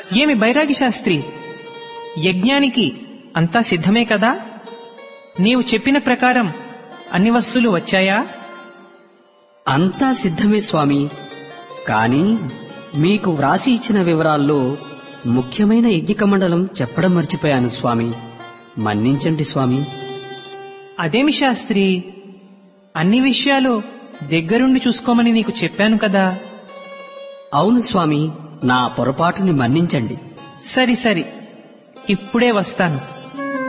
ఏమి బైరాగి శాస్త్రి యజ్ఞానికి అంతా సిద్ధమే కదా నీవు చెప్పిన ప్రకారం అన్ని వస్తువులు వచ్చాయా అంతా సిద్ధమే స్వామి కానీ మీకు వ్రాసి ఇచ్చిన వివరాల్లో ముఖ్యమైన యజ్ఞిక మండలం చెప్పడం మర్చిపోయాను స్వామి మన్నించండి స్వామి అదేమి శాస్త్రి అన్ని విషయాలు దగ్గరుండి చూసుకోమని నీకు చెప్పాను కదా అవును స్వామి నా పొరపాటుని మన్నించండి సరి సరి ఇప్పుడే వస్తాను